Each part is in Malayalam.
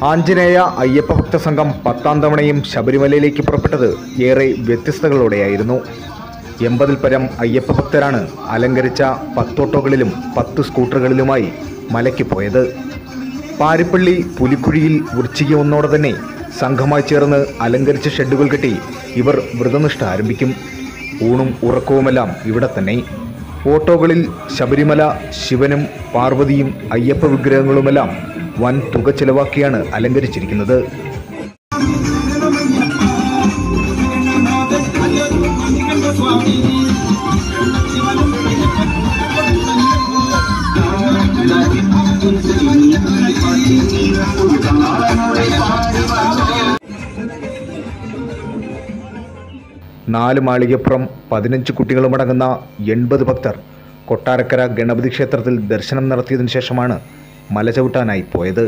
ആഞ്ജനേയ അയ്യപ്പ ഭക്ത സംഘം പത്താം തവണയും ശബരിമലയിലേക്ക് പുറപ്പെട്ടത് ഏറെ വ്യത്യസ്തതകളോടെയായിരുന്നു എൺപതിൽ പരം അയ്യപ്പ ഭക്തരാണ് അലങ്കരിച്ച പത്തോട്ടോകളിലും പത്ത് സ്കൂട്ടറുകളിലുമായി മലയ്ക്ക് പോയത് പാരിപ്പള്ളി പുലിക്കുഴിയിൽ വൃശ്ചിക ഒന്നോടെ തന്നെ സംഘമായി ചേർന്ന് അലങ്കരിച്ച ഷെഡുകൾ കെട്ടി ഇവർ വ്രതനിഷ്ഠ ആരംഭിക്കും ഊണും ഉറക്കവുമെല്ലാം ഇവിടെ തന്നെ ഓട്ടോകളിൽ ശബരിമല ശിവനും പാർവതിയും അയ്യപ്പ വിഗ്രഹങ്ങളുമെല്ലാം വൻ തുക ചെലവാക്കിയാണ് അലങ്കരിച്ചിരിക്കുന്നത് നാല് മാളികപ്പുറം പതിനഞ്ച് കുട്ടികളുമടങ്ങുന്ന എൺപത് ഭക്തർ കൊട്ടാരക്കര ഗണപതി ക്ഷേത്രത്തിൽ ദർശനം നടത്തിയതിനു ശേഷമാണ് മല ചവിട്ടാനായി പോയത്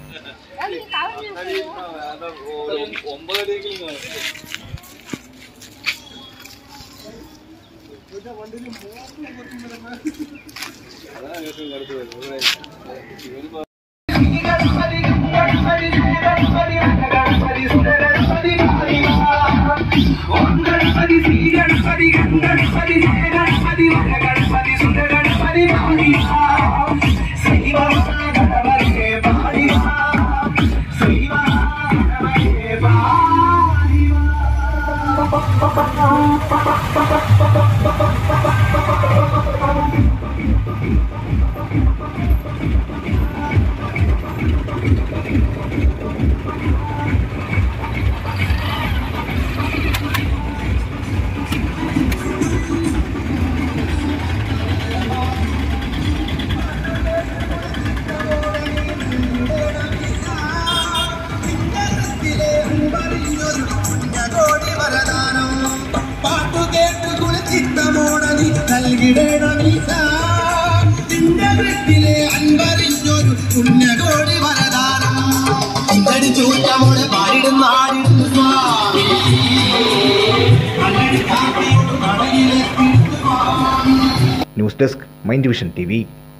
പാട്ടുകേട്ട് കുളിച്ചിട്ടമോടതി നൽകിടേണമീസ നിന്റെ വൃത്തിലെ അൻപറിഞ്ഞൊരു പുണ്യകോടി വരദാനം ഇതടി ചൂറ്റമോടെ പാടിടുന്ന ആടിടുന്നു സ്വാമി കല്ലടി കാക്കയോട് കടലിലെത്തി news desk mind vision T